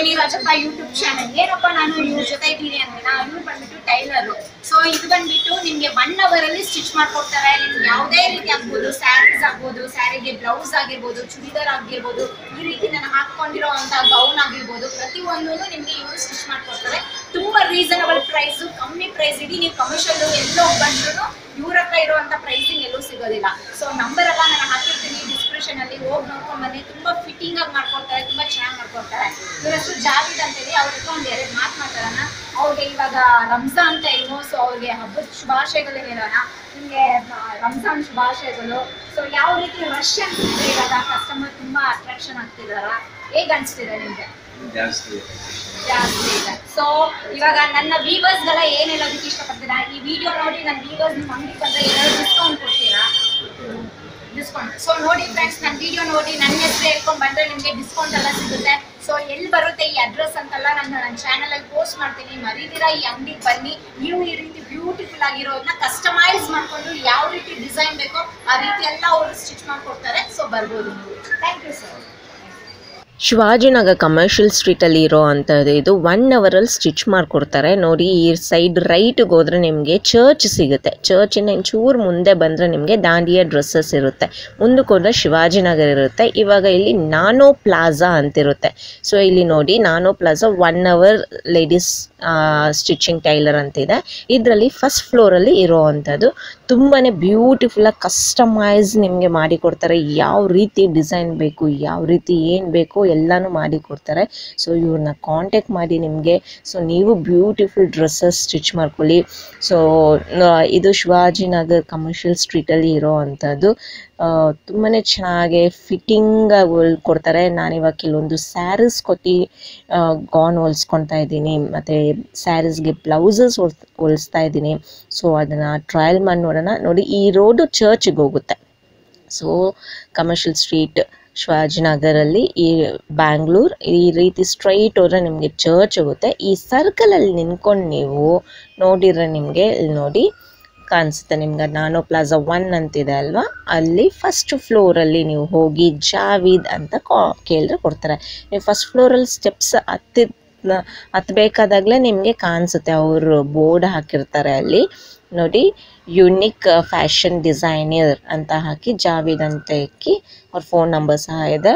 Rohini Rajappa YouTube channel ಏನಪ್ಪ ನಾನು ಇವ್ರ ಜೊತೆ ಇದ್ದೀನಿ ಅಂದ್ರೆ ನಾನು ಇವ್ರು ಬಂದ್ಬಿಟ್ಟು ಟೈಲರ್ ಸೊ ಇದು ಬಂದ್ಬಿಟ್ಟು ನಿಮ್ಗೆ ಒನ್ ಅವರ್ ಅಲ್ಲಿ ಸ್ಟಿಚ್ ಮಾಡ್ಕೊಡ್ತಾರೆ ನಿಮ್ಗೆ ಯಾವುದೇ ರೀತಿ ಆಗ್ಬೋದು ಸ್ಯಾರೀಸ್ ಆಗ್ಬೋದು ಸ್ಯಾರಿಗೆ ಬ್ಲೌಸ್ ಆಗಿರ್ಬೋದು ಚೂಡಿದಾರ್ ಆಗಿರ್ಬೋದು ಈ ರೀತಿ ನಾನು ಹಾಕೊಂಡಿರೋ ಅಂತ ಗೌನ್ ಆಗಿರ್ಬೋದು ಪ್ರತಿಯೊಂದೂ ನಿಮ್ಗೆ ಇವರು ಸ್ಟಿಚ್ ಮಾಡ್ಕೊಡ್ತಾರೆ ತುಂಬಾ ರೀಸನಬಲ್ ಪ್ರೈಸ್ ಕಮ್ಮಿ ಪ್ರೈಸ್ ಇಡೀ ನೀವು ಕಮರ್ಷಿಯಲ್ ಎಲ್ಲೋ ಬಂದ್ರು ಇವ್ರ ಹತ್ರ ಇರುವಂತ ಪ್ರೈಸಿಂಗ್ ಎಲ್ಲೂ ಸಿಗೋದಿಲ್ಲ ಸೊ ನಂಬರ್ ಎಲ್ಲ ನಾನು ಹಾಕಿರ್ತೀನಿ ಡಿಸ್ಕ್ರಿಪ್ಷನ್ ಅಲ್ಲಿ ಹೋಗಿ ನೋಡ್ಕೊಂಡ್ ಬನ್ನಿ ತುಂಬಾ ಫಿಟ್ಟಿಂಗ್ ಆಗಿ ಮಾಡ್ಕೊಡ್ತಾರೆ ತುಂಬಾ ಚೆನ್ನಾಗಿ ಮಾಡ್ಕೊಡ್ತಾರೆ ಇವ್ರ ಹೆಸರು ಜಾವಿದ್ ಅಂತೇಳಿ ಅವ್ರ ಹತ್ರ ಒಂದ್ ಎರಡು ಮಾತು ಮಾತಾಡೋಣ ಅವ್ರಿಗೆ ಇವಾಗ ರಂಜಾನ್ ಟೈಮು ಸೊ ಅವ್ರಿಗೆ ಹಬ್ಬದ ಶುಭಾಶಯಗಳು ಹೇಳೋಣ ನಿಮ್ಗೆ ಆ, ರಂಜಾನ್ ಶುಭಾಶಯಗಳು ಸೊ ಯಾವ ರೀತಿ ರಶ್ ಅನ್ಸ್ತಿದೆ ಇವಾಗ ಕಸ್ಟಮರ್ ತುಂಬಾ ಅಟ್ರಾಕ್ಷನ್ ಆಗ್ತಿದಾರ ಹೇಗ್ ಅನ್ಸ್ತಿದೆ ನಿಮ್ಗೆ ಜಾಸ್ತಿ ಜಾಸ್ತಿ ಇದೆ ಸೊ ಇವಾಗ ನನ್ನ ವ್ಯೂವರ್ಸ್ ಗಳ ಏನ್ ಹೇಳೋದಕ್ಕೆ ಇಷ್ಟಪಡ್ತೀರಾ ಈ ವಿಡಿಯೋ ನೋಡಿ ನನ್ನ ವ್ಯೂವರ್ಸ್ ನಿಮ್ಮ ಅಂಗಡಿ ಬಂದ್ರೆ ಏನಾದ್ರು ಡಿಸ್ಕೌಂಟ್ ಕೊಡ್ತೀರಾ ಡಿಸ್ಕೌಂಟ್ ಸೊ ನೋಡಿ ಫ್ರೆಂಡ್ಸ್ ನನ್ನ ವಿಡಿಯೋ ನೋಡಿ ನನ್ನ ಹೆಸರು ಹೇಳ್ಕೊಂಡು ಬಂದ್ರೆ ನಿಮಗೆ ಡಿಸ್ಕೌಂಟ್ ಎಲ್ಲ ಸಿಗುತ್ತೆ ಸೊ ಎಲ್ಲಿ ಬರುತ್ತೆ ಈ ಅಡ್ರೆಸ್ ಅಂತೆಲ್ಲ ನಾನು ನನ್ನ ಚಾನಲ್ ಅಲ್ಲಿ ಪೋಸ್ಟ್ ಮಾಡ್ತೀನಿ ಮರಿದಿರಾ ಈ ಅಂಗಡಿಗೆ ಬನ್ನಿ ನೀವು ಈ ರೀತಿ ಬ್ಯೂಟಿಫುಲ್ ಆಗಿರೋದನ್ನ ಕಸ್ಟಮೈಸ್ ಮಾಡ್ಕೊಂಡು ಯಾವ ರೀತಿ ಡಿಸೈನ್ ಬೇಕೋ ಆ ರೀತಿ ಎಲ್ಲ ಅವರು ಸ್ಟಿಚ್ ಮಾಡ್ಕೊಡ್ತಾರೆ ಸೊ ಬರ್ಬೋದು ನೀವು thank you sir Shivajinagar commercial ಸ್ಟ್ರೀಟಲ್ಲಿ ಇರೋ ಅಂಥದ್ದು ಇದು ಒನ್ ಅವರಲ್ಲಿ ಸ್ಟಿಚ್ ಮಾಡಿಕೊಡ್ತಾರೆ ನೋಡಿ ಈ ಸೈಡ್ ರೈಟ್ಗೆ ಹೋದರೆ ನಿಮಗೆ ಚರ್ಚ್ ಸಿಗುತ್ತೆ ಚರ್ಚಿನ ಚೂರು ಮುಂದೆ ಬಂದರೆ ನಿಮಗೆ ದಾಂಡಿಯ ಡ್ರೆಸ್ಸಸ್ ಇರುತ್ತೆ ಮುಂದಕ್ಕೆ ಹೋದರೆ ಶಿವಾಜಿನಗರ್ ಇರುತ್ತೆ ಇವಾಗ ಇಲ್ಲಿ ನಾನೋ ಪ್ಲಾಜಾ ಅಂತಿರುತ್ತೆ ಸೊ ಇಲ್ಲಿ ನೋಡಿ Nano plaza one hour ladies stitching tailor ಅಂತಿದೆ ಇದರಲ್ಲಿ ಫಸ್ಟ್ ಫ್ಲೋರಲ್ಲಿ ಇರೋ ಅಂಥದ್ದು ತುಂಬಾ ಬ್ಯೂಟಿಫುಲ್ಲಾಗಿ ಕಸ್ಟಮೈಸ್ ನಿಮಗೆ ಮಾಡಿಕೊಡ್ತಾರೆ ಯಾವ ರೀತಿ ಡಿಸೈನ್ ಬೇಕು ಯಾವ ರೀತಿ ಏನು ಬೇಕೋ ಎಲ್ಲನೂ ಮಾಡಿಕೊಡ್ತಾರೆ ಸೊ ಇವ್ರನ್ನ ಕಾಂಟ್ಯಾಕ್ಟ್ ಮಾಡಿ ನಿಮಗೆ ಸೊ ನೀವು ಬ್ಯೂಟಿಫುಲ್ ಡ್ರೆಸ್ಸಸ್ ಸ್ಟಿಚ್ ಮಾಡ್ಕೊಳ್ಳಿ ಸೊ ಇದು ಶಿವಾಜಿನಗರ್ ಕಮರ್ಷಿಯಲ್ ಸ್ಟ್ರೀಟಲ್ಲಿ ಇರೋ ಅಂಥದ್ದು ತುಂಬಾ ಚೆನ್ನಾಗಿ ಫಿಟ್ಟಿಂಗ್ ಕೊಡ್ತಾರೆ ನಾನಿವಾಗ ಕೆಲವೊಂದು ಸ್ಯಾರೀಸ್ ಕೊಟ್ಟು ಗಾನ್ ಹೊಲ್ಸ್ಕೊತಾ ಇದ್ದೀನಿ ಮತ್ತು ಸ್ಯಾರೀಸ್ಗೆ ಬ್ಲೌಸಸ್ ಹೊಲ್ ಹೊಲಿಸ್ತಾ ಇದ್ದೀನಿ ಸೊ ಅದನ್ನು ಟ್ರಯಲ್ ಮಾಡಿ ನೋಡೋಣ ನೋಡಿ ಈ ರೋಡು ಚರ್ಚ್ಗೆ ಹೋಗುತ್ತೆ ಸೊ ಕಮರ್ಷಿಯಲ್ ಸ್ಟ್ರೀಟ್ ಶಿವಾಜಿನಗರಲ್ಲಿ ಈ ಬ್ಯಾಂಗ್ಳೂರ್ ಈ ರೀತಿ ಸ್ಟ್ರೈಟ್ ಹೋದ್ರೆ ನಿಮಗೆ ಚರ್ಚ್ ಹೋಗುತ್ತೆ ಈ ಸರ್ಕಲಲ್ಲಿ ನಿಂತ್ಕೊಂಡು ನೀವು ನೋಡಿದ್ರೆ ನಿಮಗೆ ಇಲ್ಲಿ ನೋಡಿ ಕಾಣಿಸುತ್ತೆ ನಿಮ್ಗೆ ನಾನೋ ಪ್ಲಾಜಾ ಒನ್ ಅಂತಿದೆ ಅಲ್ವಾ ಅಲ್ಲಿ ಫಸ್ಟ್ ಫ್ಲೋರಲ್ಲಿ ನೀವು ಹೋಗಿ ಜಾವೀದ್ ಅಂತ ಕಾ ಕೇಳಿದ್ರೆ ಕೊಡ್ತಾರೆ ನೀವು ಫಸ್ಟ್ ಫ್ಲೋರಲ್ಲಿ ಸ್ಟೆಪ್ಸ್ ಹತ್ತಿ ಹತ್ಬೇಕಾದಾಗಲೇ ನಿಮಗೆ ಕಾಣಿಸುತ್ತೆ ಅವರು ಬೋರ್ಡ್ ಹಾಕಿರ್ತಾರೆ ಅಲ್ಲಿ ನೋಡಿ ಯುನಿಕ್ ಫ್ಯಾಷನ್ ಡಿಸೈನರ್ ಅಂತ ಹಾಕಿ ಜಾವೀದ್ ಅಂತ ಹಾಕಿ ಅವ್ರ ಫೋನ್ ನಂಬರ್ ಸಹ ಇದೆ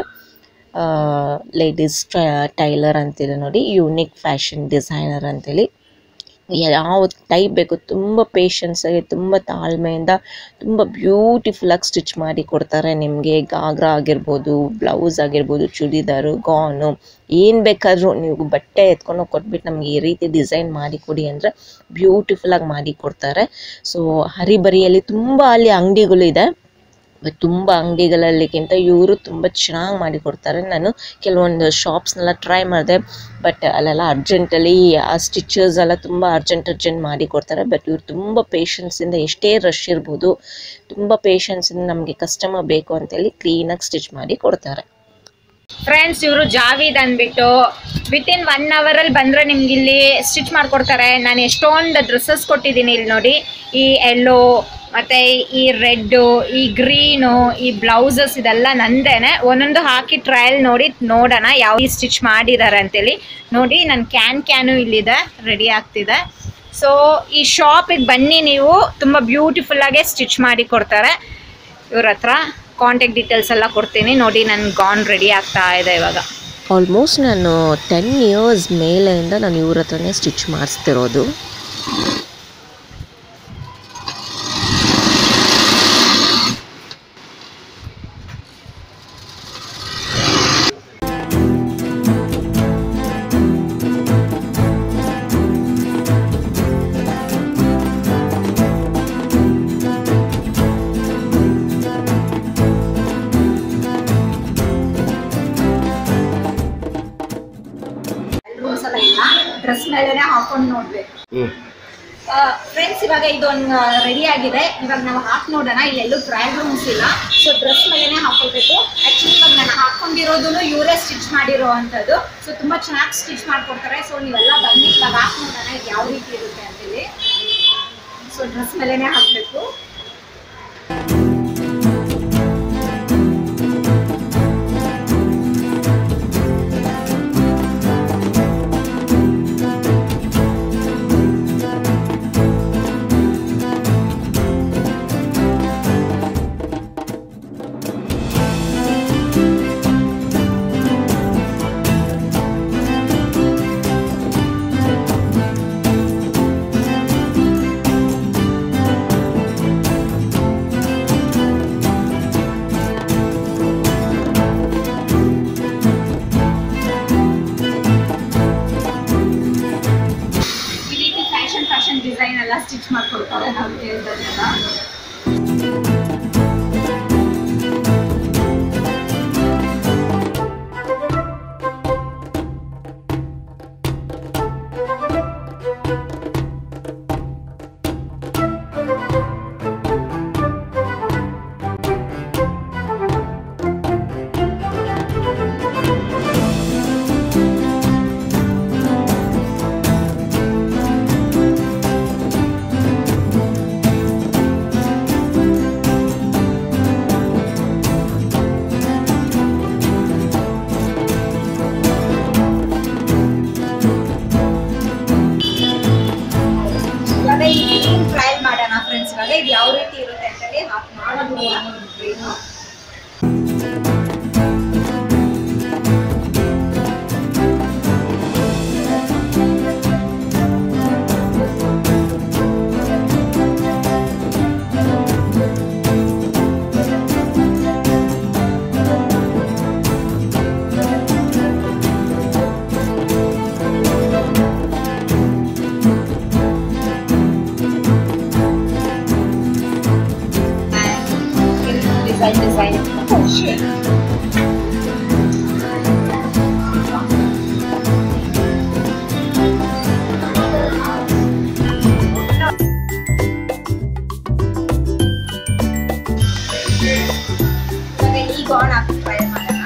ಲೇಡೀಸ್ ಟೈಲರ್ ಅಂತಿದೆ ನೋಡಿ ಯೂನಿಕ್ ಫ್ಯಾಷನ್ ಡಿಸೈನರ್ ಅಂತೇಳಿ ಯಾವ ಟೈಪ್ ಬೇಕು ತುಂಬ ಪೇಷನ್ಸಾಗಿ ತುಂಬ ತಾಳ್ಮೆಯಿಂದ ತುಂಬ ಬ್ಯೂಟಿಫುಲ್ಲಾಗಿ ಸ್ಟಿಚ್ ಮಾಡಿ ಕೊಡ್ತಾರೆ ನಿಮಗೆ ಗಾಗ್ರಾ ಆಗಿರ್ಬೋದು ಬ್ಲೌಸ್ ಆಗಿರ್ಬೋದು ಚೂಡಿದಾರು ಗಾನು ಏನು ಬೇಕಾದರೂ ನೀವು ಬಟ್ಟೆ ಎತ್ಕೊಂಡು ಹೋಗಿ ಕೊಟ್ಬಿಟ್ಟು ನಮಗೆ ಈ ರೀತಿ ಡಿಸೈನ್ ಮಾಡಿ ಕೊಡಿ ಅಂದರೆ ಬ್ಯೂಟಿಫುಲ್ಲಾಗಿ ಮಾಡಿ ಕೊಡ್ತಾರೆ ಸೊ ಹರಿಬರಿಯಲ್ಲಿ ತುಂಬ ಅಲ್ಲಿ ಅಂಗಡಿಗಳು ಇದೆ ಬಟ್ ತುಂಬ ಅಂಗಡಿಗಳಲ್ಲಿಗಿಂತ ಇವರು ತುಂಬ ಚೆನ್ನಾಗಿ ಮಾಡಿ ಕೊಡ್ತಾರೆ ನಾನು ಕೆಲವೊಂದು ಶಾಪ್ಸ್ನೆಲ್ಲ ಟ್ರೈ ಮಾಡಿದೆ ಬಟ್ ಅಲ್ಲೆಲ್ಲ ಅರ್ಜೆಂಟಲ್ಲಿ ಆ ಸ್ಟಿಚಸ್ ಎಲ್ಲ ತುಂಬ ಅರ್ಜೆಂಟ್ ಅರ್ಜೆಂಟ್ ಮಾಡಿ ಕೊಡ್ತಾರೆ ಬಟ್ ಇವ್ರು ತುಂಬ ಪೇಷನ್ಸಿಂದ ಎಷ್ಟೇ ರಶ್ ಇರ್ಬೋದು ತುಂಬ ಪೇಷನ್ಸಿಂದ ನಮಗೆ ಕಸ್ಟಮರ್ ಬೇಕು ಅಂತೇಳಿ ಕ್ಲೀನಾಗಿ ಸ್ಟಿಚ್ ಮಾಡಿ ಕೊಡ್ತಾರೆ ಫ್ರೆಂಡ್ಸ್ ಇವರು ಜಾವೀದ್ ಅಂದ್ಬಿಟ್ಟು ವಿತ್ ಇನ್ ಒನ್ ಅವರಲ್ಲಿ ಬಂದರೆ ನಿಮ್ಗೆ ಇಲ್ಲಿ ಸ್ಟಿಚ್ ಮಾಡಿಕೊಡ್ತಾರೆ ನಾನು ಎಷ್ಟೊಂದು ಡ್ರೆಸ್ಸಸ್ ಕೊಟ್ಟಿದ್ದೀನಿ ಇಲ್ಲಿ ನೋಡಿ ಈ ಎಲ್ಲೋ ಮತ್ತು ಈ ರೆಡ್ಡು ಈ ಗ್ರೀನು ಈ ಬ್ಲೌಸಸ್ ಇದೆಲ್ಲ ನಂದೇನೆ ಒಂದೊಂದು ಹಾಕಿ ಟ್ರಯಲ್ ನೋಡಿ ನೋಡೋಣ ಯಾವ ಸ್ಟಿಚ್ ಮಾಡಿದ್ದಾರೆ ಅಂತೇಳಿ ನೋಡಿ ನನ್ನ ಕ್ಯಾನ್ ಕ್ಯಾನು ಇಲ್ಲಿದೆ ರೆಡಿ ಆಗ್ತಿದೆ ಸೊ ಈ ಶಾಪಿಗೆ ಬನ್ನಿ ನೀವು ತುಂಬ ಬ್ಯೂಟಿಫುಲ್ಲಾಗೆ ಸ್ಟಿಚ್ ಮಾಡಿ ಕೊಡ್ತಾರೆ ಇವ್ರ ಹತ್ರ ಕಾಂಟ್ಯಾಕ್ಟ್ ಡೀಟೇಲ್ಸ್ ಎಲ್ಲ ಕೊಡ್ತೀನಿ ನೋಡಿ ನನ್ನ ಗಾನ್ ರೆಡಿ ಆಗ್ತಾ ಇದೆ ಇವಾಗ ಆಲ್ಮೋಸ್ಟ್ ನಾನು ಟೆನ್ ಇಯರ್ಸ್ ಮೇಲೆಯಿಂದ ನಾನು ಇವ್ರ ಹತ್ರನೇ ಸ್ಟಿಚ್ ಮಾಡಿಸ್ತಿರೋದು ರೂಮ್ಸ್ ಎಲ್ಲ ಇಲ್ಲ ಡ್ರೆಸ್ ಮೇಲೆನೆ ಹಾಕೊಂಡು ನೋಡ್ಬೇಕು ಹ್ಞೂ ಫ್ರೆಂಡ್ಸ್ ಇವಾಗ ಇದೊಂದು ರೆಡಿ ಆಗಿದೆ ಇವಾಗ ನಾವು ಹಾಕಿ ನೋಡೋಣ ಇಲ್ಲೆಲ್ಲೂ ಟ್ರಯಲ್ ರೂಮ್ಸ್ ಇಲ್ಲ ಸೊ ಡ್ರೆಸ್ ಮೇಲೆನೆ ಹಾಕೊಳ್ಬೇಕು ಆಕ್ಚುಲಿ ಇವಾಗ ನಾನು ಹಾಕೊಂಡಿರೋದು ಇವರೇ ಸ್ಟಿಚ್ ಮಾಡಿರೋ ಅಂಥದ್ದು ಸೊ ತುಂಬಾ ಚೆನ್ನಾಗಿ ಸ್ಟಿಚ್ ಮಾಡ್ಕೊಡ್ತಾರೆ ಸೊ ನೀವೆಲ್ಲ ಬನ್ನಿ ಇವಾಗ ಹಾಕಿ ನೋಡೋಣ ಇದು ಯಾವ ರೀತಿ ಇರುತ್ತೆ ಅಂತೇಳಿ ಸೊ ಡ್ರೆಸ್ ಮೇಲೆನೆ ಹಾಕಬೇಕು ಮತ್ತೆ ಈ ಗಾನ್ ಹಾಕಿ ಟ್ರೈ ಮಾಡೋಣ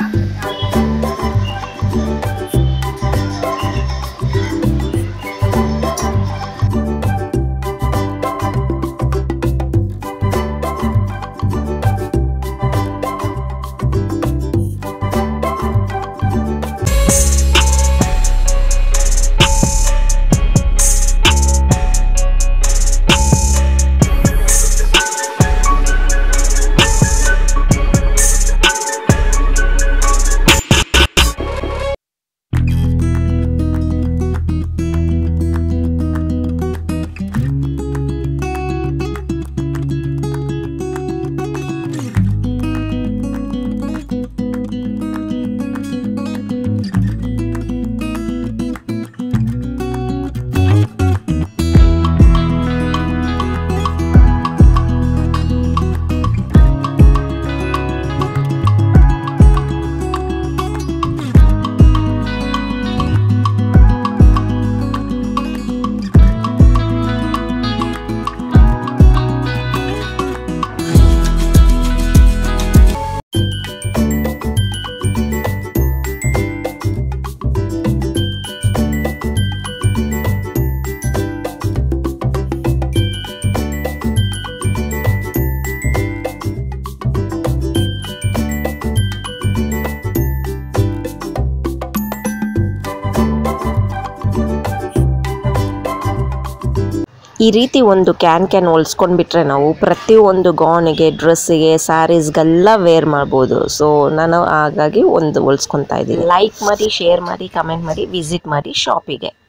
ಈ ರೀತಿ ಒಂದು ಕ್ಯಾನ್ ಕ್ಯಾನ್ ಹೊಲ್ಸ್ಕೊಂಡ್ಬಿಟ್ರೆ ನಾವು ಪ್ರತಿಯೊಂದು ಗಾನಿಗೆ ಡ್ರೆಸ್ಸಿಗೆ ಸ್ಯಾರೀಸ್ಗೆಲ್ಲ ವೇರ್ ಮಾಡ್ಬೋದು ಸೊ ನಾನು ಹಾಗಾಗಿ ಒಂದು ಹೊಲ್ಸ್ಕೊತಾ ಇದ್ದೀನಿ ಲೈಕ್ ಮಾಡಿ ಶೇರ್ ಮಾಡಿ ಕಮೆಂಟ್ ಮಾಡಿ ವಿಸಿಟ್ ಮಾಡಿ ಶಾಪಿಗೆ